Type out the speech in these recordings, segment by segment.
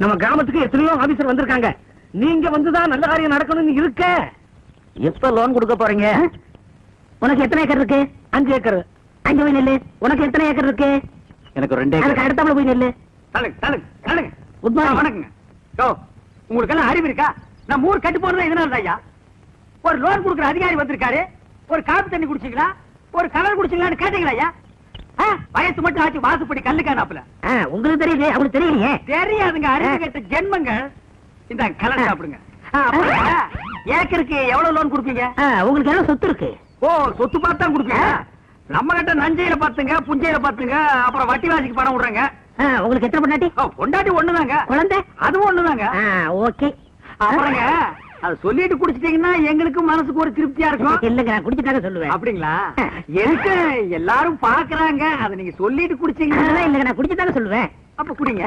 நம்ம கிராமத்துக்கு எத்தனையோ ஆபீசர் வந்திருக்காங்க நீங்க வந்துதான் நல்ல காரியம் நடக்கணும்னு இருக்க எப்ப லோன் கொடுக்க போறீங்க உனக்கு எத்தனை ஏக்கர் இருக்கு அஞ்சு ஏக்கர் அஞ்சு போய் நெல்லு உனக்கு எத்தனை ஏக்கர் இருக்கு எனக்கு ரெண்டு அதுக்கு அடுத்தாப்புல போய் நெல்லு தலுங்க தலுங்க தலுங்க குட் மார்னிங் வணக்கங்க யோ உங்களுக்கு எல்லாம் அறிவு இருக்கா நான் மூணு கட்டு போனது இதனால ஐயா ஒரு லோன் கொடுக்குற அதிகாரி வந்திருக்காரு ஒரு காப்பி தண்ணி குடிச்சீங்களா ஒரு கலர் குடிச்சீங்களான்னு கேட்டீங்களா ஐயா ஆ, வயசு மட்டும் ஆச்சு வாசுப்படி கல்லுக்கானாப்புல உங்களுக்கு தெரியுது அவங்களுக்கு தெரியலையே தெரியாதுங்க அறிவு கெட்ட ஜென்மங்க இந்த கலர் சாப்பிடுங்க ஆ, அப்புறங்க, ஏக்கருக்கு எவ்வளவு லோன் கொடுப்பீங்க ஆ, உங்களுக்கு எல்லாம் சொத்து இருக்கு ஓ சொத்து பார்த்து தான் கொடுப்பீங்க நம்ம கிட்ட நஞ்சையில பாத்துங்க புஞ்சையில பாத்துங்க அப்புறம் வட்டி வாசிக்கு பணம் விடுறாங்க ஆ, உங்களுக்கு எத்தனை பொண்டாட்டி ஓ, பொண்டாட்டி ஒண்ணுதாங்க குழந்தை அதுவும் ஒண்ணுதாங்க ஆ, ஓகே அப்புறங்க அது சொல்லிட்டு குடிச்சிட்டீங்கன்னா எங்களுக்கு மனசுக்கு ஒரு திருப்தியா இருக்கும் இல்லங்க நான் குடிச்சுட்டாங்க சொல்லுவேன் அப்படிங்களா எதுக்கு எல்லாரும் பாக்குறாங்க அதை நீங்க சொல்லிட்டு அதெல்லாம் குடிச்சீங்கன்னா இல்லங்க நான் குடிச்சுட்டாங்க சொல்லுவேன் அப்ப குடிங்க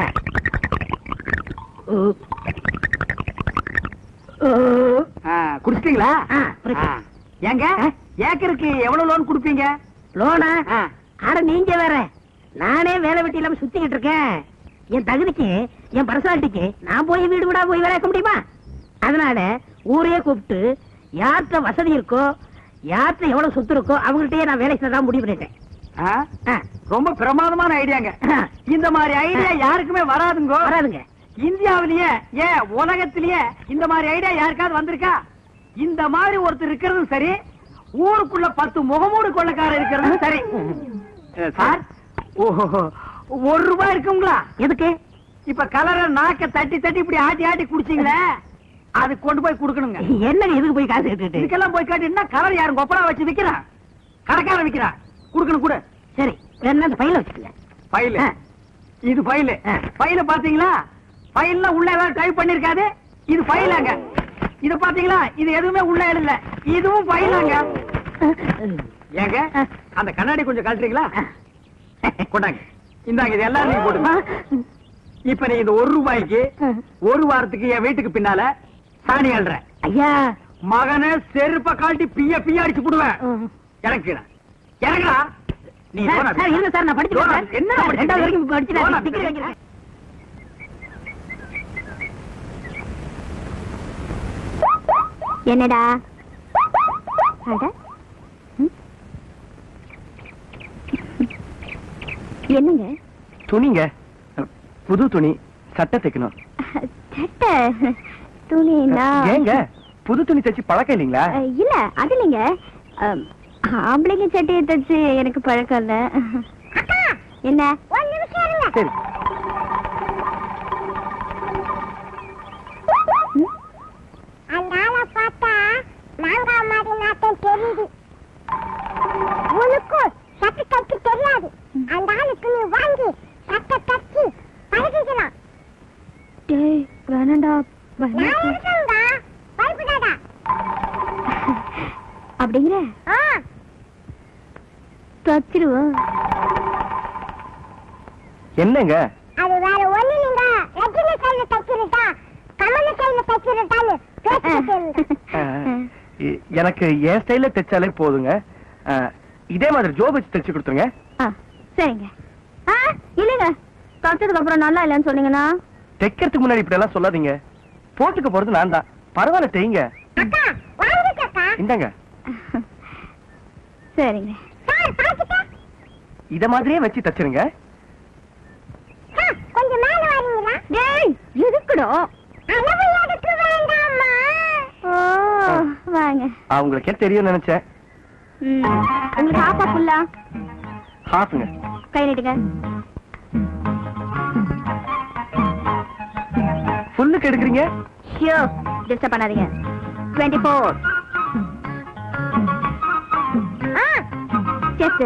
ஓ. ஓ. ஆ, குடிச்சிட்டீங்களா ஆ, குடிச்சு. ஆ. ஏங்க ஏக்கருக்கு எவ்வளவு லோன் கொடுப்பீங்க லோனா ஆ. அட நீங்க வேற நானே வேலை வெட்டி இல்லாம சுத்திக்கிட்டு இருக்கேன் என் தகுதிக்கு என் பர்சனாலிட்டிக்கு நான் போய் வீடு வீடா போய் வேலை வைக்க முடியுமா அதனால ஊரே கூப்பிட்டு யார்கிட்ட வசதி இருக்கோ யார்கிட்ட எவ்வளவு சொத்து இருக்கோ அவங்கள்ட்டயே நான் வேலை செய்யதான் முடிவு பண்ணிட்டேன் ஆ? ஆ, ரொம்ப பிரமாதமான ஐடியாங்க ஆ, இந்த மாதிரி ஐடியா யாருக்குமே வராதுங்க வராதுங்க இந்தியாவிலேயே ஏன் உலகத்திலேயே இந்த மாதிரி ஐடியா யாருக்காவது வந்திருக்கா இந்த மாதிரி ஒருத்தர் இருக்கிறதும் சரி ஊருக்குள்ள பத்து முகமூடு கொள்ளக்காரர் இருக்கிறதும் சரி அஹ், சார் ஓஹோ ஒரு ரூபாய் இருக்குங்களா எதுக்கு இப்ப கலரை நாக்க தட்டி தட்டி இப்படி ஆட்டி ஆட்டி குடிச்சீங்களே அது கொண்டு போய் கொடுக்கணுங்க என்னங்க எதுக்கு போய் காசு கேட்டுட்டு இதுக்கெல்லாம் போய் காட்டினா கலர் யாரும் கொப்பரா வச்சு விக்கிறான் கடைக்காரன் விக்கிறான் கொடுக்கணும் கூட சரி வேணா அந்த பையில வச்சுக்கங்க ஃபைல் ஆ. இது ஃபைல் ஆ. ஃபைல பாத்தீங்களா ஃபைல்ல உள்ள ஏதாவது டைப் பண்ணிருக்காது இது ஃபைலாங்க இது பாத்தீங்களா இது எதுவுமே உள்ள எழுதல இதுவும் ஃபைலாங்க ஏங்க ஆ. அந்த கண்ணாடி கொஞ்சம் கழட்டுறீங்களா கொண்டாங்க இந்தாங்க இது எல்லாம் நீங்க போடுங்க இப்ப நீ இந்த ஒரு ரூபாய்க்கு ஒரு வாரத்துக்கு என் வீட்டுக்கு பின்னால சாணி அள்ளுறேன் ஐயா மகனை செருப்ப காட்டி பிய பிய அடிச்சு போடுவேன் இறக்குறேன் இறங்குடா நீ சார், போடா. சார், இருங்க சார், நான் படிச்சுக்கிறேன் சார். என்ன சார், படிச்சிருக்க? ரெண்டாவது வரைக்கும் படிச்சுட்டேன். போடா. டிகிரி வாங்கிருக்கேன். என்னடா அட ம்? என்னங்க துணிங்க புது துணி சட்டை தைக்கணும் சட்டை துணினா ஏங்க புது துணி தைச்சு பழக்கம் இல்லைங்களா அஹ், இல்ல அது இல்லைங்க அம், ஆம்பளைங்க சட்டையை தச்சு எனக்கு பழக்கம் இல்ல என்ன சரி அந்த ஆளை பார்த்தா மாங்காய் மாதிரி நாட்டம் தெரியுது உனக்கும் சட்டை தைக்க தெரியாது அந்த ஆளுக்கு நீ வாங்கி சட்டை தச்சு பழகிக்கலாம் டேய் வேணாண்டா அப்படிங்கிற தச்சிருவோம் என்னங்க அது வேற ஒண்ணு நீங்க ரஜினி கையில தைச்சிருட்டா கமல கையில தைச்சிருட்டான்னு அஹ், எ- எனக்கு என் ஸ்டைல தைச்சாலே போதுங்க அஹ், இதே மாதிரி ஜோ வச்சு தைச்சு கொடுத்துருங்க சரிங்க ஆ இல்லைங்க தைச்சதுக்கு அப்புறம் நல்லா இல்லைன்னு சொன்னீங்கன்னா தைக்கிறதுக்கு முன்னாடி இப்படி எல்லாம் சொல்லாதீங்க போட்டுக்க போறது நான் தான் பரவாயில்ல தைங்க அக்கா வாங்கிக்கக்கா இந்தாங்க சரிங்க சார் பாத்துக்க இத மாதிரியே வச்சு தச்சிருங்க கொஞ்சம் மேல வரீங்களா டேய் எதுக்குடா அளவு எடுக்க வேண்டாமா ஓ வாங்க அவங்களுக்கே தெரியும் நினைச்சேன் ம் உங்களுக்கு ஆப்பா ஃபுல்லா ஹாஃப்ங்க கை நீட்டுங்க ஃபுல்லுக்கு எடுக்கிறீங்க ஷியோ டிஸ்டர்ப் பண்ணாதீங்க டுவெண்ட்டி ஃபோர் செஸ்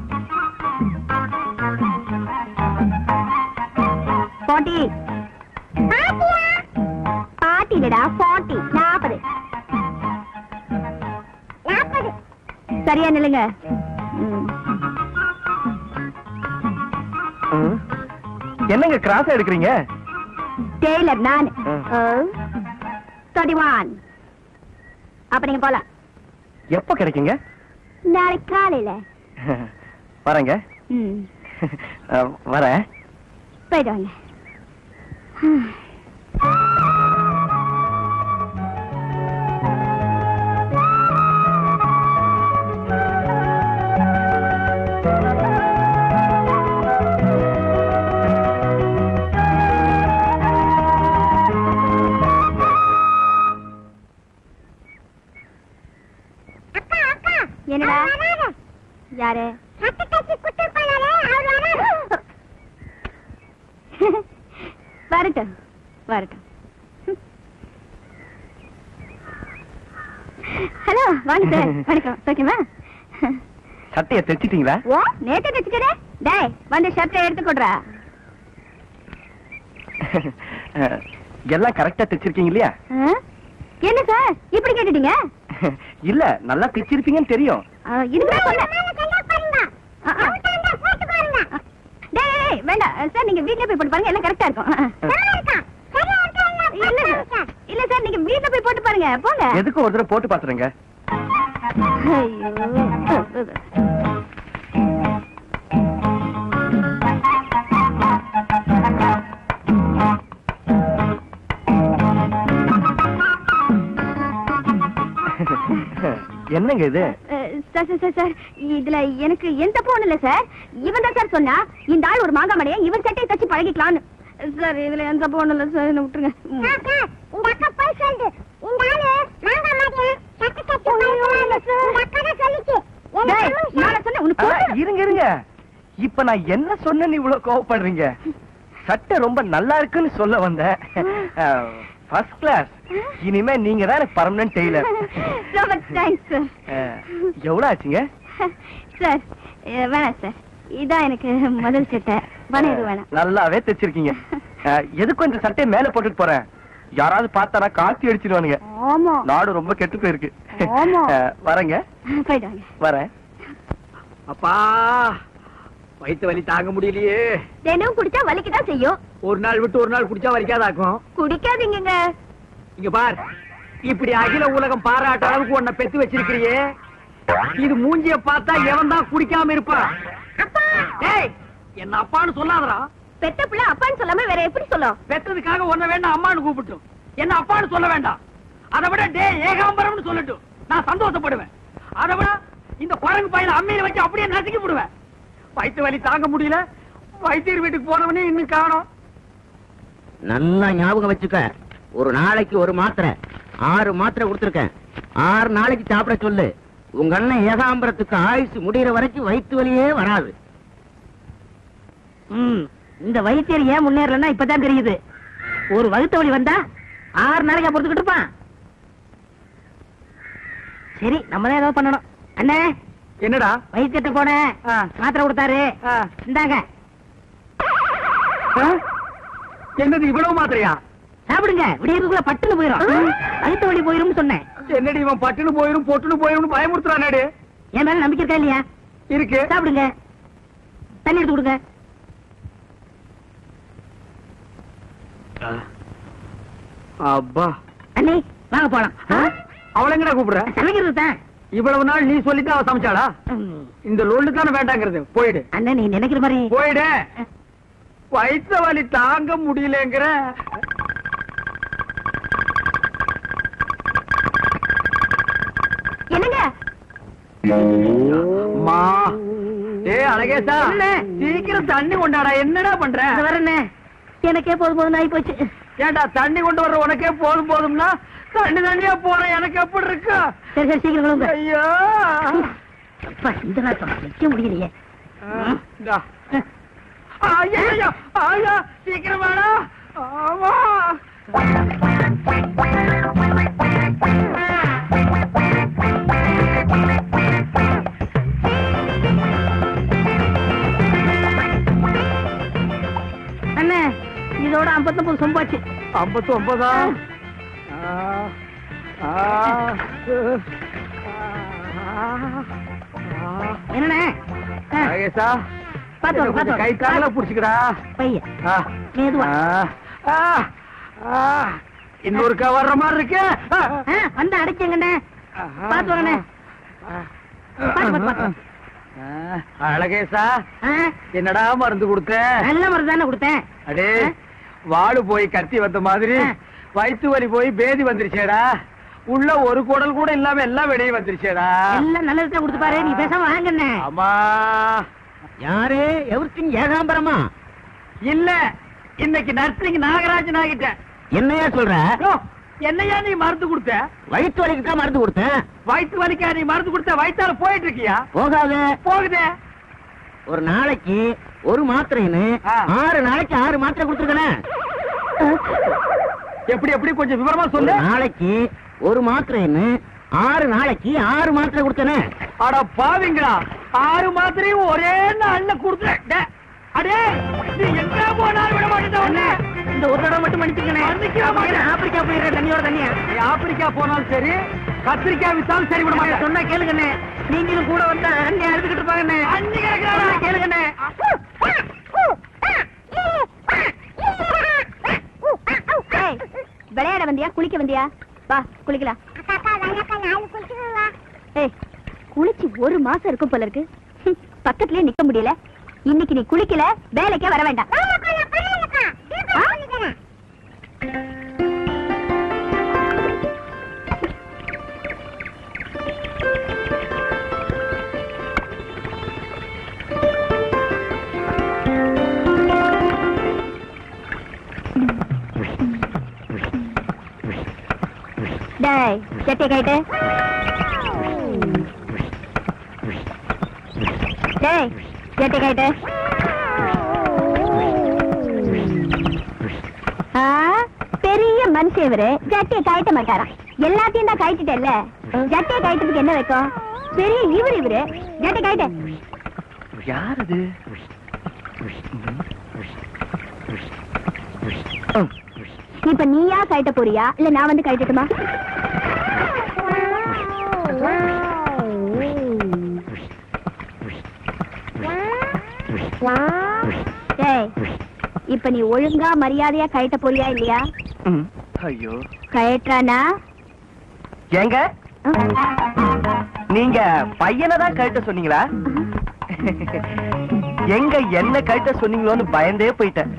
ஃபார்ட்டி பாட்டி இல்லடா ஃபார்ட்டி நாற்பது நாற்பது சரியா நில்லுங்க ம். ம். என்னங்க கிராஸா எடுக்கிறீங்க டெய்லர் நான் ம். தேர்ட்டி ஒன் அப்ப நீங்க போலாம் எப்ப கிடைக்குங்க நாளைக்கு காலையில வரேங்க ம் அஹ், வரேன் போயிட்டு வாங்க என்னடா வராத. யாரு சட்டை தச்சு குடுத்திருப்பாரே, அவர் வராத. வரட்டும் வரட்டும் ஹலோ வாங்க சார் வணக்கம் ஓகேவா சட்டையை தைச்சிட்டீங்களா ஓ நேத்து தச்சுக்கிறே டேய் வந்து ஷர்ட்டை எடுத்து கொடுறா எல்லாம் கரெக்டா தைச்சிருக்கீங்க இல்லையா ஆ? என்ன சார் இப்படி கேட்டுட்டீங்க இல்ல நல்லா தைச்சிருப்பீங்கன்னு தெரியும் ஆ, இதுதான் சொன்னேன் மேல கையை பாருங்க. ஆ, ஆ. அவுத்தாண்டா, போட்டு பாருங்க. டேய், டேய், டேய், வேண்டாம் சார் நீங்க வீட்லயே போய் போட்டு பாருங்க எல்லாம் கரெக்டா இருக்கும் ஆ, ஆ. சரியா இருக்கா? சரியா இருக்கா இல்ல? இல்ல சார் இல்ல சார் நீங்க வீட்ல போய் போட்டு பாருங்க போங்க எதுக்கு ஒரு தடவை போட்டு பாத்துருங்க ஐயோ என்னங்க இது அஹ், சார் சார் சார் சார் இதுல எனக்கு எந்த தப்பும் இல்ல சார் இவன் தான் சார் சொன்னா இந்த ஆள் ஒரு மாங்காமடைய இவன் சட்டையை தச்சு பழகிக்கலாம்னு சார் இதுல எந்த தப்பும் இல்ல சார் என்ன விட்டுருங்க ம். சார், சார், இந்த அக்கா போய் சொல்லுது. இந்த ஆளு மாங்கா மாதிரியா சட்டை தச்சு பழகுறாரு. இந்த அக்கா தான் சொல்லுச்சு. என்ன டேய், சொல்லுங்க நானே சொன்னேன் உனக்கு ஆ, புரியல. இருங்க இருங்க இப்ப நான் என்ன சொன்னேன்னு இவ்வளவு கோவப்படுறீங்க சட்டை ரொம்ப நல்லா இருக்குன்னு சொல்ல வந்தேன் ஃபர்ஸ்ட் கிளாஸ் இனிமே நீங்க தான் எனக்கு பர்மனன்ட் டெய்லர் ரொம்ப தேங்க்ஸ் சார் எவ்வளவு ஆச்சுங்க சார் அஹ், வேணாம் சார் இதான் எனக்கு முதல் சட்டை பணம் எதுவும் வேணாம் நல்லாவே தைச்சிருக்கீங்க அஹ், எதுக்கும் இந்த சட்டையை மேல போட்டுட்டு போறேன் யாராவது பார்த்தானா காத்தி அடிச்சிருவானுங்க ஆமா நாடு ரொம்ப கெட்டு போயிருக்கு ஆமா. அஹ், வரேங்க போயிட்டு வாங்க வரேன் அப்பா வயித்து வலி தாங்க முடியலையே தினமும் குடிச்சா வலிக்குதான் செய்யும் ஒரு நாள் விட்டு ஒரு நாள் குடிச்சா வலிக்காதாக்கும் குடிக்காதீங்க இங்க பார் இப்படி அகில உலகம் பாராட்ட அளவுக்கு உன்னை பெத்து வச்சிருக்கிறியே இது மூஞ்சிய பார்த்தா எவன் தான் குடிக்காம இருப்பான் ஏய் என்ன அப்பான்னு சொல்லாதடா பெத்த பிள்ளை அப்பான்னு சொல்லாம வேற எப்படி சொல்லும் பெத்ததுக்காக உன்னை வேண்டாம் அம்மான்னு கூப்பிட்டும் என்ன அப்பான்னு சொல்ல வேண்டாம் அதை விட டே ஏகாம்பரம்னு சொல்லட்டும் நான் சந்தோஷப்படுவேன் அதை விட இந்த குரங்கு பையில அம்மையில வச்சு அப்படியே நசுக்கி விடுவேன் வயிற்று வலி தாங்க முடியல வைத்தியர் வீட்டுக்கு போனவனே இன்னும் காணோம் நல்லா ஞாபகம் வச்சுக்க ஒரு நாளைக்கு ஒரு மாத்திரை ஆறு மாத்திரை கொடுத்துருக்கேன் ஆறு நாளைக்கு சாப்பிட சொல்லு உங்க அண்ணன் ஏகாம்பரத்துக்கு ஆயுசு முடியற வரைக்கும் வயிற்று வலியே வராது ம் இந்த வைத்தியர் ஏன் முன்னேறலன்னா இப்பதான் தெரியுது ஒரு வகுத்த வலி வந்தா ஆறு நாளைக்கு பொறுத்துக்கிட்டு இருப்பான் சரி நம்ம தான் ஏதோ பண்ணணும் அண்ணே என்னடா வைத்தியத்தை போனேன் ஆ. மாத்திரை கொடுத்தாரு ஆ. இந்தாங்க ஆ? என்னது இவ்வளவு மாத்திரையா சாப்பிடுங்க விடியறதுக்குள்ள பட்டுன்னு போயிரும் வயிற்று வலி போயிரும்னு சொன்னேன் என்னடி இவன் பட்டுன்னு போயிரும் பொட்டுன்னு போயிரும் பயமுறுத்துறானே என் மேல நம்பிக்கை இருக்கா இல்லையா இருக்கு சாப்பிடுங்க தண்ணி எடுத்து கொடுங்க அப்பா அண்ணி வாங்க போலாம் அவளை எங்கடா கூப்பிடுற சமைக்கிறது தான் இவ்வளவு நாள் நீ சொல்லித்தான் அவ சமைச்சாளா இந்த லொல்லு தானே வேண்டாங்கிறது போயிடு அண்ணன் நீ நினைக்கிற மாதிரி போயிடு வயிற்று வலி தாங்க முடியலங்கிற என்னங்க அம்மா ஏய் அழகேசா என்ன? சீக்கிரம் தண்ணி கொண்டாடா என்னடா பண்ற இந்த வரண்ணே எனக்கே போதும் போதும் ஆகி போச்சு ஏண்டா தண்ணி கொண்டு வர்ற உனக்கே போதும் போதும்னா தண்ணி தண்ணியா போற எனக்கு எப்படி இருக்கு சரி சரி சீக்கிரம் கிளம்புங்க ஐயோ அப்பா இந்த நாட்டம் நிக்க முடியலையே இந்தா. ஐயா, ஐயா, ஐயா, சீக்கிரம் வாடா ஆமா அண்ணே இதோட ஐம்பத்தொன்பது சொம்பாச்சு ஐம்பத்தி ஒன்பதா என்னண்ணே ஆ, பாத்து வாங்க, பாத்து வாங்க. கை கால புடிச்சுக்கடா பையன் ஆ. மெதுவா. ஆ, ஆ, ஆ. இன்னொருக்கா வர்ற மாதிரி இருக்கு ஆ. ஆ, வந்து அடைச்சங்கண்ணே பாத்து வாங்கண்ணே பாத்து, பாத்து, பாத்து. ஆ, அழகேசா ஆ, என்னடா மருந்து கொடுத்த நல்ல மருந்து தானே கொடுத்தேன் அடே ஆ? வாடு போய் கத்தி வந்த மாதிரி ஆ. வயிற்று வலி போய் பேதி வந்துருச்சேடா உள்ள ஒரு குடல் கூட இல்லாம எல்லாம் வெளியே வந்துருச்சேடா எல்லாம் நல்லதுதான் கொடுத்து பாரு நீ பேசாம வாங்கண்ணே ஆமா யாரு எவர்த்தின் ஏகாம்பரமா இல்ல இன்னைக்கு நர்சிங் நாகராஜன் ஆகிட்டேன் என்னையா சொல்ற யோ, என்னையா நீ மருந்து கொடுத்த வயிற்று வலிக்கு தான் மருந்து கொடுத்தேன் வயிற்று வலிக்கா நீ மருந்து கொடுத்த வயிற்றால போயிட்டு இருக்கியா போகாத போகுதே ஒரு நாளைக்கு ஒரு மாத்திரைன்னு ஆ. ஆறு நாளைக்கு ஆறு மாத்திரை கொடுத்துருக்கேன் எப்படி எப்படி கொஞ்சம் விவரமா ஒரு சொல்லு நாளைக்கு ஒரு மாத்திரைன்னு ஆறு நாளைக்கு ஆறு மாத்திரை கொடுத்தேனே அட பாவிங்களா ஆறு மாத்திரையும் ஒரே நாள்ல கொடுத்துட்டேன் அடே நீ எங்க போனாலும் விட மாட்டேன் உன்னை இந்த ஒரு தடவை மட்டும் மன்னிச்சுக்கணே மன்னிக்கவே மாட்டேன். ஆப்பிரிக்கா போயிருக்க தண்ணியோட தண்ணியா நீ ஆப்பிரிக்கா போனாலும் சரி கத்திரிக்காய் வித்தாலும் சரி விட மாட்டேன் சொன்னா கேளுங்கண்ணே நீங்களும் கூட வந்தா அண்ணி அழுதுகிட்டு இருப்பாங்கண்ணே அண்ணி கிடக்குறாடா. சொன்னா கேளுங்கண்ணே ஏய், விளையாட வந்தியா குளிக்க வந்தியா வா குளிக்கலாம் அக்கா அக்கா வணக்கா நாலு குடிச்சுக்கோங்க ஏய் குளிச்சு ஒரு மாசம் இருக்கும் போல இருக்கு ஹம், பக்கத்துலயே நிக்க முடியல இன்னைக்கு நீ குளிக்கல வேலைக்கே வர வேண்டாம் வாங்கக்கா நான் பண்ணலக்கா ஆ? பண்ணிக்கிறேன் டேய் செட்டை கைட்டு டேய் செட்டை கைட்டு ஆ, பெரிய மனுஷன் இவரு ஜட்டியை கழட்ட மாட்டாராம் எல்லாத்தையும் தான் கழட்டிட்டேல்ல ஜட்டியை கழட்டதுக்கு என்ன வைக்கும் பெரிய இவரு இவரு ஜட்டை கழட்ட யார் அது இப்ப நீயா கழட்ட போறியா இல்ல நான் வந்து கழட்டட்டுமா டேய் இப்ப நீ ஒழுங்கா மரியாதையா கழட்ட போறியா இல்லையா ம். ஐயோ கழட்டானா ஏங்க நீங்க பையனை தான் கழட்ட சொன்னீங்களா எங்க என்ன கழட்ட சொன்னீங்களோன்னு பயந்தே போயிட்டேன்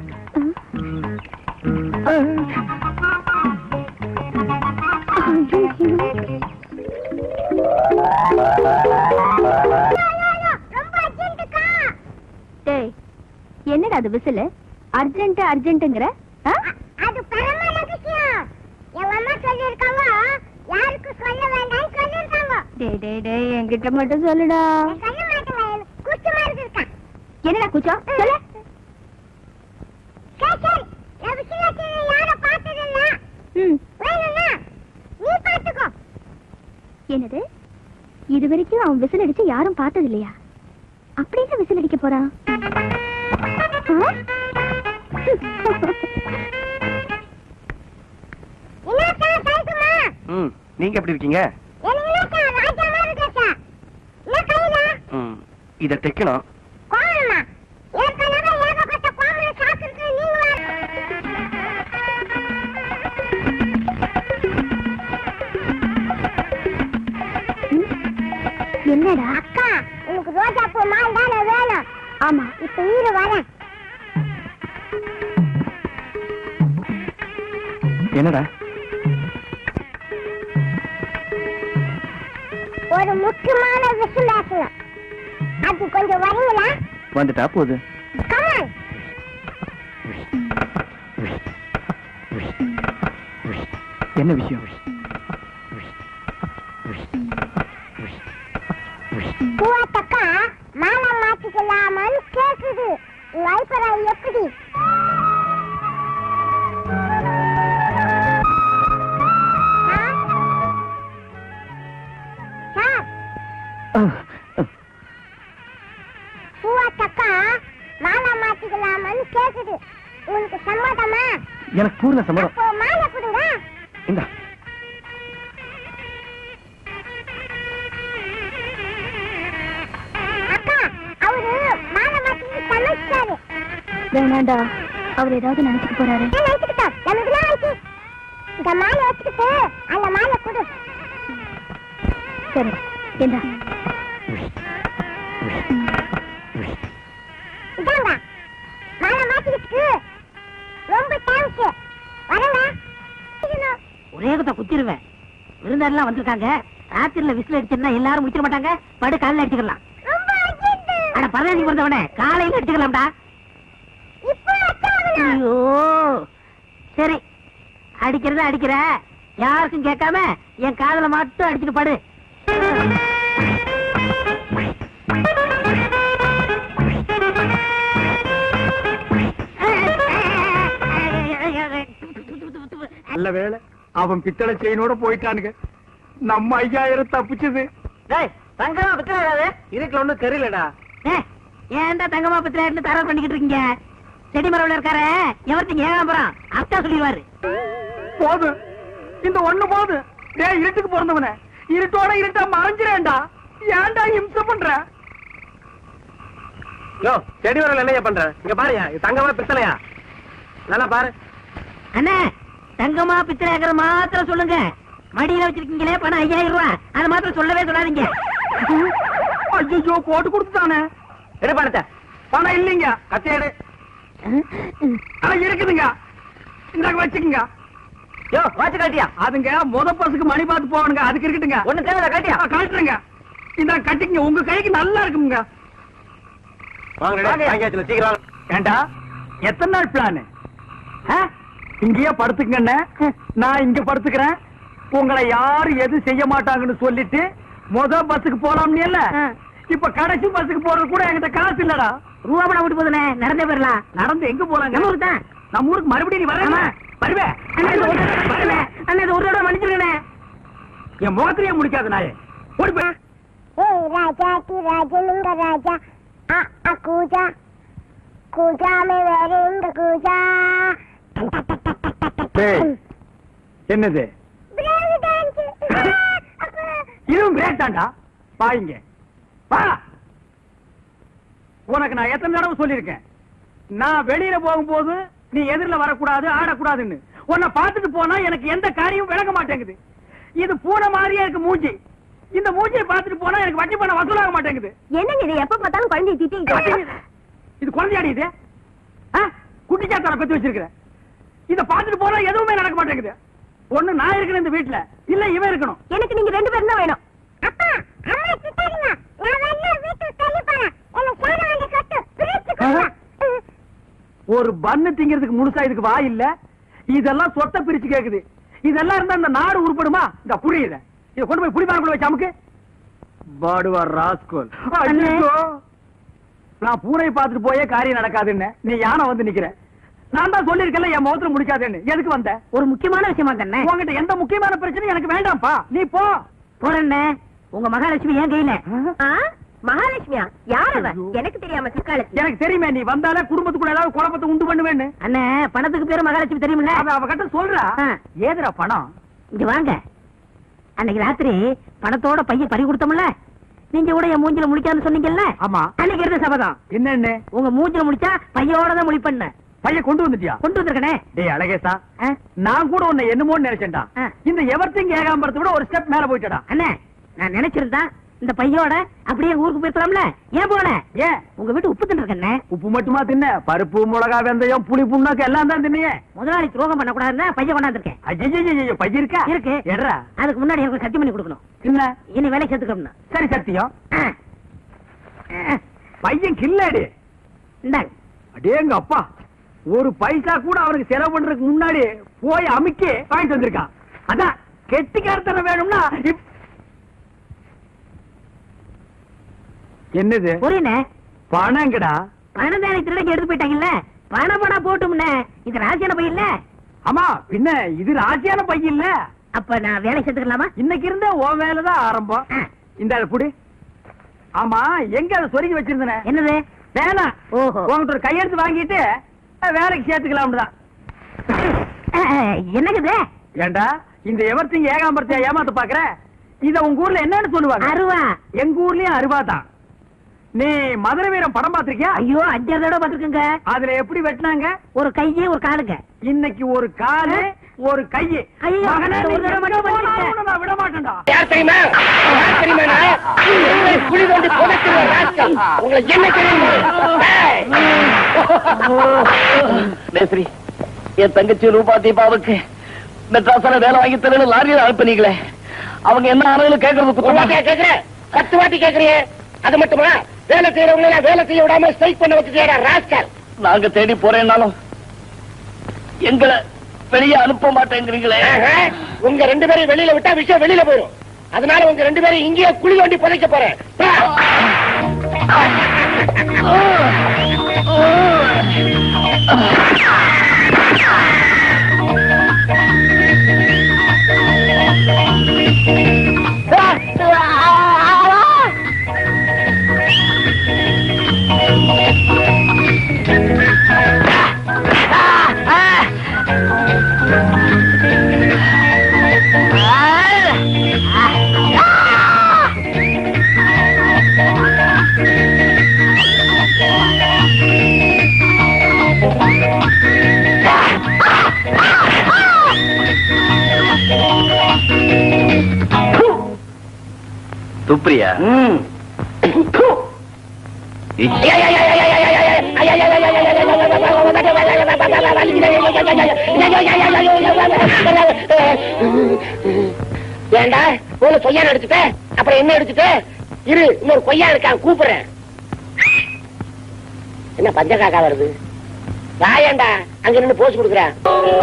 ரொம்ப அர்ஜென்ட்டுக்கா டேய் என்னடா அது விசில் அர்ஜென்ட் அர்ஜென்ட்ங்கிற ஆ? அது பரமான விஷயம் எங்க அம்மா சொல்லிருக்காங்க யாருக்கும் சொல்ல வேண்டாம்னு சொல்லிருக்காங்க டேய் டேய் டேய் என்கிட்ட மட்டும் சொல்லுடா நான் சொல்ல மாட்டேங்க எனக்கு கூச்சமா இருக்கா என்னடா கூச்சம் சொல்லு சரி சரி நான் விஷயத்துல யாரும் பார்த்ததில்ல ம் வேணும்னா நீ பார்த்துக்கோ என்னது இது வரைக்கும் அவன் விசில் அடிச்சு யாரும் பார்த்தது இல்லையா அப்படின்னு விசில் அடிக்க போறான் ஆ? என்னக்கா கேக்குமா ம் நீங்க எப்படி இருக்கீங்க எனக்கு என்னக்கா ராஜா மாதிரி இருக்கா என்ன கையில ம் இத தைக்கணும் கோவமா ஏற்கனவே ஏகப்பட்ட கோவம் சாப்பிட்டு நீங்க என்னடா அக்கா உனக்கு ரோஜா பூ மால் தானே வேணும் ஆமா இப்ப ஈரு வரேன் என்னடா ஒரு முக்கியமான விஷயம் பேசலாம் அது கொஞ்சம் வரீங்களா வந்துட்டா போகுது கமான் என்ன விஷயம் பூவாத்தக்கா மாலை மாத்திக்கலாமான்னு கேக்குது உங்க அபிப்பிராயம் எப்படி சார், சார், பூவாத்தக்கா மாலை மாத்திக்கலாமான்னு கேக்குது உங்களுக்கு சம்மதமா எனக்கு பூர்ண சம்மதம் அப்போ மாலை கொடுங்க இந்தா அக்கா அவரு மாலை மாத்தி சமைச்சாரு வேணாண்டா அவர் ஏதாவது நினைச்சுக்க போறாரு நான் நினைச்சுக்கிட்டோம் நமக்கு என்ன ஆச்சு இந்த மாலை வச்சுக்கிட்டு அந்த மாலை கொடு சரி ஏண்டா இதாங்க மாலை மாத்திக்கிட்டு ரொம்ப தேங்க்ஸ் வரங்க ஒரே குத்த குத்திருவேன் விருந்தாரெல்லாம் வந்திருக்காங்க ராத்திரில விசில் அடிச்சிருந்தா எல்லாரும் முடிச்சிட மாட்டாங்க படு காலையில அடிச்சுக்கலாம் ரொம்ப அர்ஜென்ட் ஆனா பதினஞ்சு பிறந்தவனே காலையில அடிச்சுக்கலாம்டா இப்போ வச்சாகணும் ஐயோ சரி அடிக்கிறத அடிக்கிற யாருக்கும் கேட்காம என் காதுல மட்டும் அடிச்சுட்டு படு நல்ல வேளை அவன் பித்தளை செயினோட போயிட்டானுங்க நம்ம ஐயாயிரம் தப்பிச்சது டேய் தங்கமா பத்திராது இதுக்குள்ள ஒண்ணும் தெரியலடா ஏய், ஏன்டா தங்கமா பத்திரிட்டு தரவு பண்ணிக்கிட்டு இருக்கீங்க செடி மரவுல இருக்காரு எவர்த்தையும் ஏகாம்பரம் அக்கா சொல்லிடுவாரு போதும் இந்த ஒண்ணு போதும் டேய் இருட்டுக்கு பிறந்தவன இருட்டோட இருட்டா மறைஞ்சிரேன்டா ஏன்டா இம்சை பண்ற யோ செடி வரல என்னைய பண்ற இங்க பாருயா இது தங்கமா பித்தளையா நல்லா பாரு அண்ணே தங்கமா பித்திராக்கிற மாத்திரம் சொல்லுங்க மடியில வச்சிருக்கீங்களே பணம் ஐயாயிரம் ரூபாய் அது மாத்திரம் சொல்லவே சொல்லாதீங்க ஐயோ போட்டு கொடுத்துட்டானே எடு பணத்தை பணம் இல்லைங்க கத்தி எடு ஆனா இருக்குதுங்க இந்தாங்க வச்சுக்குங்க யோ வாட்சி காட்டியா அதுங்க முத பசுக்கு மணி பார்த்து போகணுங்க அதுக்கு இருக்கட்டுங்க ஒண்ணு தேவையில்ல காட்டியா ஆ, காட்டுறேங்க இந்த கட்டிங்க உங்க கைக்கு நல்லா இருக்குங்க வாங்க சீக்கிரம் ஏண்டா எத்தனை நாள் பிளான் இங்கேயே படுத்துக்கங்க நான் இங்க படுத்துக்கிறேன் உங்களை யாரும் எது செய்ய மாட்டாங்கன்னு சொல்லிட்டு முத பஸ்ஸுக்கு போலாம்னு இல்ல ஆ. இப்ப கடைசி பஸ்ஸுக்கு போறது கூட என்கிட்ட காசு இல்லடா ரூபா பணம் விட்டு போதுனே நடந்தே போயிடலாம் நடந்து எங்க போறாங்க நம்ம ஊருக்கு தான். நம்ம ஊருக்கு மறுபடியும் நீ வரமா ஆமா. வருவே அண்ணா இது ஒரு தடவை மன்னிச்சிருங்க. அண்ணா இது ஒரு தடவை மன்னிச்சிருங்கண்ணே என் முகத்திலேயே முடிக்காத நாயே ஓடி போய் ஏய் ராஜா தி ராஜலிங்க ராஜா ஆ ஆ கூஜா கூஜா மே வேறெங்க கூஜா டேய், என்னது பிரேக் டான்ஸ் இதுவும் பிரேக் தான்டா பாயிங்க வா உனக்கு நான் எத்தனை தடவை சொல்லியிருக்கேன் நான் வெளியில போகும்போது நீ எதிரில வரக்கூடாது ஆடக்கூடாதுன்னு உன்னை பார்த்துட்டு போனா எனக்கு எந்த காரியமும் விளங்க மாட்டேங்குது இது பூனை மாதிரியே இருக்கு மூஞ்சி இந்த மூஞ்சியை பார்த்துட்டு போனா எனக்கு வட்டி பண்ண வசூலாக மாட்டேங்குது என்னங்க இது எப்ப பார்த்தாலும் குழந்தைய திட்டிட்டு இது குழந்தையாடி இது ஆ? குட்டிச்சாத்தான பத்தி வச்சிருக்கிறேன் இத பார்த்துட்டு போனா எதுவுமே நடக்க மாட்டேங்குது ஒண்ணு நான் இருக்கிறேன் இந்த வீட்டுல இல்ல இவன் இருக்கணும் எனக்கு நீங்க ரெண்டு பேரும் தான் வேணும் அப்பா அம்மா திட்டாதீங்க நான் வெளில வீட்டுக்கு தள்ளி போறேன் என்ன சேர வேண்டிய சொத்து பிரிச்சு கொடுங்க ஒரு பண்ணு திங்கிறதுக்கு முழுசா இதுக்கு வா இல்ல இதெல்லாம் சொத்தை பிரிச்சு கேக்குது இதெல்லாம் இருந்தா இந்த நாடு உருப்படுமா இந்த புரியுத இத கொண்டு போய் புடிமான வச்சு அமுக்கு பாடுவா ராஸ்கோல் அண்ணே. ஐயோ. நான் பூனையை பார்த்துட்டு போயே காரியம் நடக்காதுன்னு நீ யானை வந்து நிக்கிற நான் தான் சொல்லிருக்கேன்ல என் முகத்துல முடிக்காதுன்னு எதுக்கு வந்த ஒரு முக்கியமான விஷயமா தானே உன்கிட்ட எந்த முக்கியமான பிரச்சனையும் எனக்கு வேண்டாம்ப்பா நீ போ போறேன்னே உங்க மகாலட்சுமி ஏன் கையில ஆ? மகாலட்சுமியா யார் அவ ஐயோ. எனக்கு தெரியாம சிக்காலட்சுமி எனக்கு தெரியுமே நீ வந்தாலே குடும்பத்துக்குள்ள ஏதாவது குழப்பத்தை உண்டு பண்ணுவேன்னு அண்ணே பணத்துக்கு பேரு மகாலட்சுமி தெரியுமில்ல அவ அவகிட்ட சொல்றா ஆ. ஏதுடா பணம் இங்க வாங்க அன்னைக்கு ராத்திரி பணத்தோட பையன் பறி கொடுத்தோம்ல நீங்க கூட என் மூஞ்சில முடிக்கான்னு சொன்னீங்கல்ல ஆமா அன்னைக்கு இருந்த சபதம் என்னன்னு உங்க மூஞ்சில முடிச்சா பையோட தான் முடிப்பண்ண பையன் கொண்டு வந்துட்டியா கொண்டு வந்திருக்கனே டேய் அழகேசா நான் கூட உன்னை என்னமோன்னு நினைச்சேன்டா ஆ. இந்த எவர்த்திங் ஏகாம்பரத்தை விட ஒரு ஸ்டெப் மேல போயிட்டடா அண்ணே நான் நினைச்சிருந்தா இந்த பையோட அப்படியே ஊருக்கு போயிருக்கலாம்ல ஏன் போன ஏன் உங்க வீட்டு உப்பு தின்னு உப்பு மட்டுமா தின்ன பருப்பு மிளகா வெந்தயம் புளி புண்ணாக்கு எல்லாம் தான் தின்னியே முதலாளி துரோகம் பண்ண கூடாதுன்னா பையன் கொண்டாந்துருக்கேன் ஐயோ பைய இருக்கா இருக்கு எட்ரா அதுக்கு முன்னாடி எனக்கு சத்தியம் பண்ணி கொடுக்கணும் என்ன இனி வேலை சேர்த்துக்கணும் சரி சத்தியம் ஆ. ஆ. பையன் கில்லாடி இந்தாங்க அடேங்க அப்பா ஒரு பைசா கூட அவனுக்கு செலவு பண்றதுக்கு முன்னாடி போய் அமுக்கி வாங்கிட்டு வந்திருக்கான் அதான் கெட்டிக்காரத்தனம் வேணும்னா இப்- என்னது புரியல பணங்கடா பணம் தானே திருடங்க எடுத்து போயிட்டாங்கல்ல பணம் பணம் போட்டும்னே இது ராசியான பையன் இல்ல ஆமா பின்ன இது ராசியான பையன் இல்ல அப்ப நான் வேலை சேர்த்துக்கலாமா இன்னைக்கு இருந்த உன் வேலைதான் ஆரம்பம் ஆ. இந்த அதை புடி ஆமா எங்க அதை சொருகி வச்சிருந்தன என்னது வேணாம் ஓஹோ. உங்ககிட்ட ஒரு கையெழுத்து வாங்கிட்டு அஹ், வேலைக்கு சேர்த்துக்கலாம் தான் அஹ், என்னங்குது ஏண்டா இந்த எவர்த்திங்க ஏகாம்பரத்தையா ஏமாத்த பாக்குற இத உங்க ஊர்ல என்னன்னு சொல்லுவாங்க அருவா எங்க ஊர்லயும் அருவா தான் நீ மதுரை வீரம் படம் பாத்திருக்கியா ஐயோ அஞ்சாறு தடவை பாத்துருக்குங்க அதுல எப்படி வெட்டினாங்க ஒரு கையே ஒரு காலுங்க இன்னைக்கு ஒரு காலு ஒரு கையு ஐயோ, மகனே, அந்த நீ ஒரு தடவை எங்க மட்டும் போனாலும் பண்ணிட்டேன். உன்னை நான் விட மாட்டேன்டா யார் தெரியுமா யார் தெரியுமா நான்? உங்களை குழி தோண்டி புதைக்கிற ராஸ்கல். உங்களை என்ன தெரியுமா? ஏய்! மேஸ்திரி என் தங்கச்சி ரூபா தீபாவுக்கு மெட்ராஸ்ல வேலை வாங்கி தரேன்னு லாரியில அனுப்பினீங்களே அவங்க என்ன ஆனாலும் கேக்குறது கேக்குறேன் பத்து வாட்டி கேக்குறியே அது மட்டுமா வேலை செய்யறவங்க வேலை செய்ய விடாம ஸ்ட்ரைக் பண்ண வச்சுட்டா ராஸ்கல் நாங்க தேடி போறேன்னாலும் எங்களை வெளியே அனுப்ப மாட்டேங்கிறீங்களே உங்க ரெண்டு பேரும் வெளியில விட்டா விஷயம் வெளியில போயிடும் அதனால உங்க ரெண்டு பேரும் இங்கேயே குழி வண்டி புதைக்க போறேன் துப்ரியா ஏண்டா ஒரு கொய்யா எடுத்துட்ட அப்புறம் என்ன எடுத்துட்ட இரு இன்னொரு கொய்யா இருக்கான் கூப்பிடுறேன் என்ன பஞ்சகாக்கா வருது வாயேண்டா அங்க நின்னு போஸ் கொடுக்குறேன்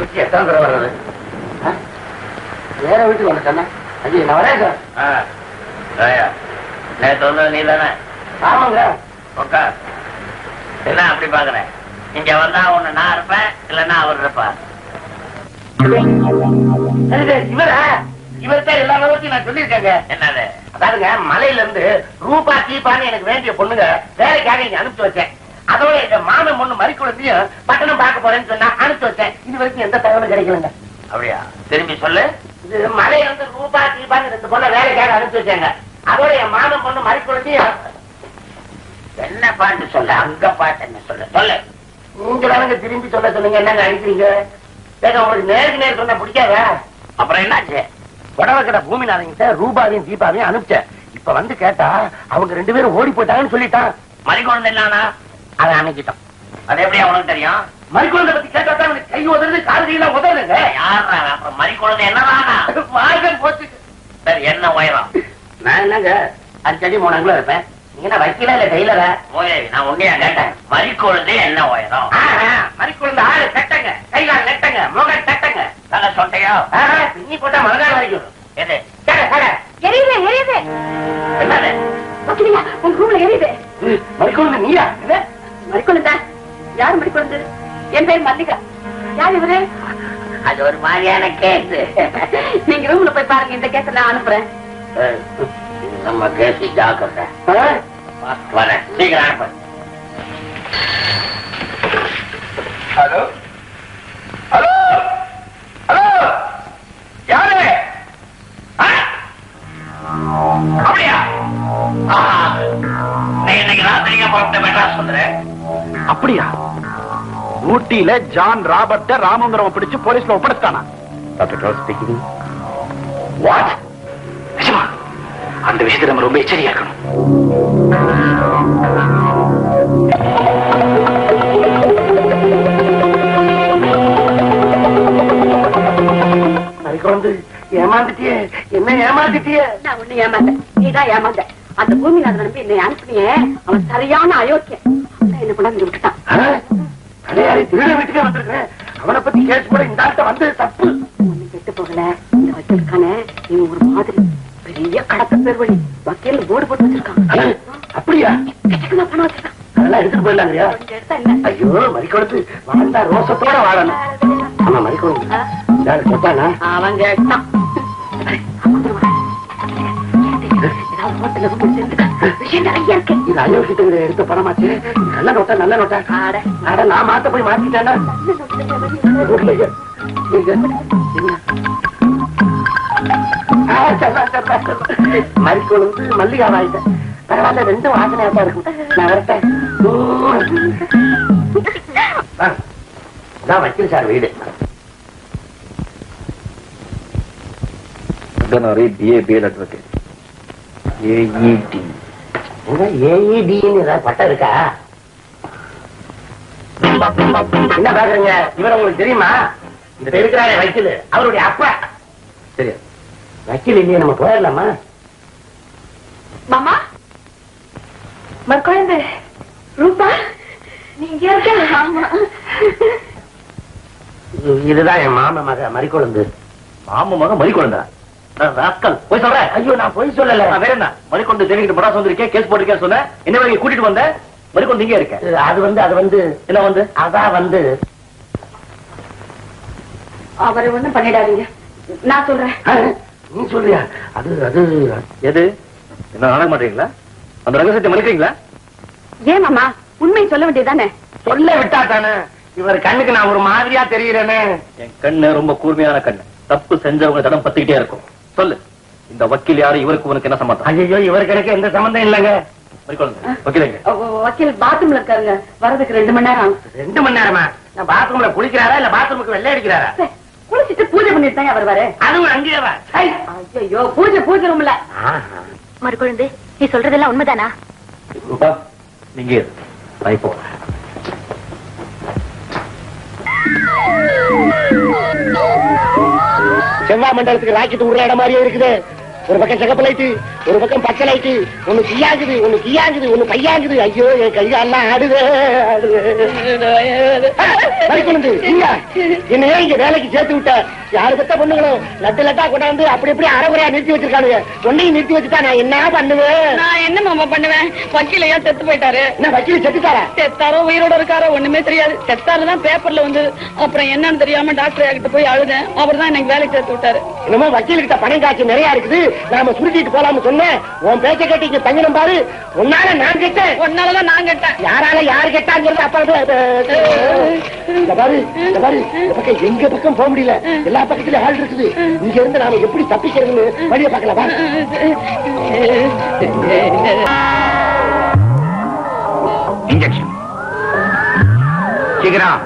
வேற வீட்டுக்கு வந்து சொன்னேன் ஐயோ நான் வரேன் சார் நேற்று வந்து நீ தானே ஆமாங்க உட்கார் என்ன அப்படி பாக்குறேன் இங்க வந்தா ஒண்ணு நான் இருப்பேன் இல்லன்னா அவர் இருப்பா இவரா இவர்கிட்ட எல்லா விவரத்தையும் நான் சொல்லியிருக்கேங்க என்னது அதாவதுங்க மலையில இருந்து ரூபா தீபான்னு எனக்கு வேண்டிய பொண்ணுங்க வேலைக்காக இங்க அனுப்பிச்சு வச்சேன் அதோட எங்க மாமன் பொண்ணு மறிக்குளத்தையும் பட்டணம் பார்க்க போறேன்னு சொன்னா அனுப்பிச்சு வச்சேன் இது வரைக்கும் எந்த தகவலும் கிடைக்கலங்க அப்படியா திரும்பி சொல்லு இது மலையில இருந்து ரூபா தீபான்னு ரெண்டு பொண்ணை வேலைக்காக அனுப்பிச்சு வச்சாங்க அதோட என் மாமன் பொண்ணு மறிக்குளத்தையும் என்ன பாட்டு சொல்லு அங்க பாட்டு என்ன சொல்லு சொல்லு நீங்க தானங்க திரும்பி சொல்ல சொன்னீங்க என்னங்க அனுப்பிக்கிறீங்க ஏங்க உங்களுக்கு நேருக்கு நேர் சொன்னா பிடிக்காதா அப்புறம் என்னாச்சு புடவை கடை பூமிநாதன் சார் ரூபாவையும் தீபாவையும் அனுப்பிச்சேன் இப்ப வந்து கேட்டா அவங்க ரெண்டு பேரும் ஓடி போயிட்டாங்கன்னு சொல்லிட்டான் மறிக்கொண்டு என்னானா அதை அணைக்கிட்டோம் அது எப்படி அவனுக்கு தெரியும் மறிக்குழந்தை பத்தி கேட்டா தான் அவனுக்கு கை உதறது கால் கையெல்லாம் உதறுங்க யாரா அப்புறம் மறிக்கொழுந்து என்னதானா மார்க்கம் போச்சு சரி என்ன உயரம் நான் என்னங்க அடிச்சடி மூணு அங்குலம் இருப்பேன் நீங்க என்ன வைக்கல இல்ல டெய்லரா மூதேவி நான் உண்மையா கேட்டேன் மறிக்கொழுந்து என்ன உயரம் மறிக்குழந்தை ஆளு கட்டங்க கைகால் நெட்டங்க முகம் தட்டங்க நல்ல சொட்டையோ பின்னி போட்டா மறுநாள் வரைக்கும் எது கட கட எரியுது எரியுது என்னது பாத்தீங்களா உங்க ரூம்ல எரியுது மறிக்குழந்தை நீயா என்ன மறிக்கொழுந்தா யார் மறிக்கொழுந்து என் பேர் மல்லிகா யார் இவரு அது ஒரு மாதிரியான கேஸ் நீங்க ரூம்ல போய் பாருங்க இந்த கேஸ நான் அனுப்புறேன் நம்ம கேஸ் ஜாக்கிரதை வரேன் சீக்கிரம் அனுப்பு ஹலோ ஹலோ ஹலோ யாரு ஆ? அப்படியா ஆ, நீ இன்னைக்கு ராத்திரிங்க புறப்பட்டு மெட்ராஸ் வந்துடுறேன் அப்படியா ஊட்டியில ஜான் ராபர்ட்ட ராமங்கிறவன் பிடிச்சு போலீஸ்ல ஒப்படைச்சிட்டானா டாக்டர் ஸ்பீக்கிங் வாட் நிஜமா அந்த விஷயத்துல நம்ம ரொம்ப எச்சரிக்கையா இருக்கணும் மறிக்குழந்தை ஏமாந்துட்டியே என்ன ஏமாந்துட்டியே நான் ஒண்ணு ஏமாந்தேன் நீதான் ஏமாந்த அந்த பூமியில அதை நம்பி என்னை அனுப்பினியே அவன் சரியான அயோக்கியம் அதான் என்ன கொண்டாந்து விட்டுட்டான் கடையாளி திருட வீட்டுக்கே வந்திருக்கிறேன் அவனை பத்தி கேஸ் போட இந்த ஆள்கிட்ட வந்தது தப்பு ஒண்ணு கெட்டு போகல இந்த வக்கீலுக்கான இவன் ஒரு மாதிரி பெரிய கடத்த பேர் வழி வக்கீல் போர்டு போட்டு வச்சிருக்கான் அஹ், அப்படியா எக்கச்சக்கமா பணம் வச்சிருக்கான் அதெல்லாம் எடுத்துட்டு போயிடலாங்கய்யா கொஞ்சம் எடுத்தா என்ன ஐயோ மறிக்குழந்து வாழ்ந்தா ரோசத்தோட வாழணும் ஆமா மறிக்குழந்து யாரு கேட்டானா அவன் கேட்டான் ஏதாவது ஹோட்டல்ல போய் சேர்ந்துக்க. விஷயம் நிறைய இருக்கு இது அயோக்கியத்துக்கு எடுத்த பணமாச்சு இது நல்ல நோட்டா நல்ல நோட்டா ஆட. அட நான் மாத்த போய் மாத்திட்டேன்னா மறிக்கொழுந்து மல்லிகா வாய்ட்டேன் பரவாயில்ல ரெண்டும் வாசனையா தான் இருக்கும் நான் வரட்டேன் ஆ, இதான் வக்கீல் சார் வீடு பிஏ பிஎல் அட்வொகேட் ஏஇடி ஏஇடின்னு ஏதாவது பட்டம் இருக்கா என்ன பாக்குறீங்க இவர் உங்களுக்கு தெரியுமா இந்த இருக்கிறாரே வக்கீல் அவருடைய அப்பா தெரியாது வக்கீல் இல்லையே நம்ம போயிடலாமா மாமா மற்குழந்தை ரூபா நீங்க இருக்க ஆமா இதுதான் என் மாம மக மறிக்கொழுந்து மாம மக மறிக்கொழுந்தா ராஸ்கல் போய் சொல்ற ஐயோ நான் பொய் சொல்லல வேற என்ன மறிக்கொண்டு தேவிக்கிட்ட மடாஸ் வந்திருக்கேன் கேஸ் போட்டிருக்கேன் சொன்ன என்ன வேலைக்கு கூட்டிட்டு வந்த மறிக்கொண்டு இங்கே இருக்க அது வந்து அது வந்து என்ன வந்து அதான் வந்து அவரை ஒண்ணும் பண்ணிடாதீங்க நான் சொல்றேன் ஆ, நீ சொல்றியா அது அது எது என்ன நடக்க மாட்டீங்களா அந்த ரகசியத்தை மறைக்கிறீங்களா ஏன் மாமா உண்மையை சொல்ல வேண்டியதானே சொல்ல விட்டா தானே இவர் கண்ணுக்கு நான் ஒரு மாதிரியா தெரிகிறேனே என் கண்ணு ரொம்ப கூர்மையான கண்ணு தப்பு செஞ்சவங்க தடம் பத்திக்கிட்டே இருக்கும் சொல்லு இந்த வக்கீல் யாரு இவருக்கு உனக்கு என்ன சம்பந்தம் ஐயோ இவருக்கு எனக்கு எந்த சம்பந்தம் இல்லைங்க மறிக்கொழுந்து வக்கீலுங்க வக்கீல் பாத்ரூம்ல இருக்காருங்க வரதுக்கு ரெண்டு மணி நேரம் ஆகும் ரெண்டு மணி நேரமா நான் பாத்ரூம்ல குளிக்கிறாரா இல்ல பாத்ரூமுக்கு வெள்ளை அடிக்கிறாரா சே, குளிச்சிட்டு பூஜை பண்ணிட்டு தான் வருவாரு அதுவும் அங்கேயே வா ஐ. ஐயோ பூஜை பூஜை ரூம்ல ஆஹா. மறுக்குழந்து நீ சொல்றதெல்லாம் உண்மைதானா ரூபா நீங்க இரு. நான் இப்போ வரேன். செவ்வாய் மண்டலத்துக்கு ராக்கெட் விடுற இடம் மாதிரியே இருக்குது ஒரு பக்கம் சிகப்பு லைட்டு ஒரு பக்கம் பச்சை லைட்டு ஒண்ணு கீயாங்குது ஒண்ணு கீயாங்குது ஒண்ணு கையாங்குது ஐயோ என் கையெல்லாம் ஆடுது ஆடுது மறிக்கொழுந்து இங்க என்ன ஏன் இங்க வேலைக்கு சேர்த்து விட்ட யாரு பெத்த பொண்ணுங்களும் லட்டு லட்டா கொண்டாந்து அப்படி இப்படி அரைகுறையா நிறுத்தி வச்சிருக்கானுங்க ஒன்னையும் நிறுத்தி வச்சுட்டா நான் என்ன பண்ணுவேன் நான் என்ன மாமா பண்ணுவேன் வக்கீல ஏன் செத்து போயிட்டாரு என்ன வக்கீல் செத்துட்டாரா செத்தாரோ உயிரோட இருக்காரோ ஒண்ணுமே தெரியாது செத்தாரு தான் பேப்பர்ல வந்து அப்புறம் என்னன்னு தெரியாம டாக்டர் கிட்ட போய் அழுதேன் அவர் தான் எனக்கு வேலைக்கு சேர்த்து விட்டாரு என்னமோ வக்கீல் கிட்ட பணம் காய்ச்சி நிறைய இருக்குது நாம சுருட்டிட்டு போலாம்னு சொன்னேன் உன் பேச்ச கேட்டு இங்க தங்கணும் பாரு உன்னால நான் கேட்டேன் ஒன்னாலதான் நான் கேட்டேன் யாரால யாரு கேட்டாங்கிறது அப்ப இந்த பாரு இந்த பாரு இந்த பக்கம் எங்க பக்கம் போக முடியல எல்லா பக்கத்துலயும் ஆள் இருக்குது இங்க இருந்து நாம எப்படி தப்பிக்கிறதுன்னு வழியை பார்க்கலாம் வா. இன்ஜெக்ஷன் சீக்கிரம்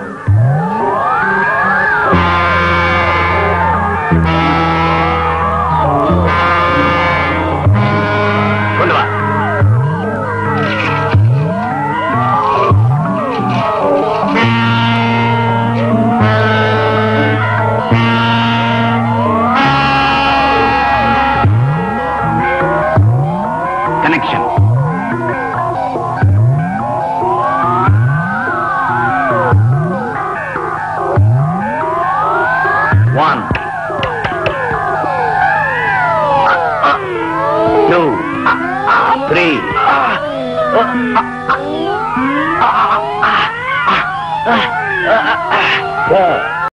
கொண்டு வா connection One. Two. Three. Four.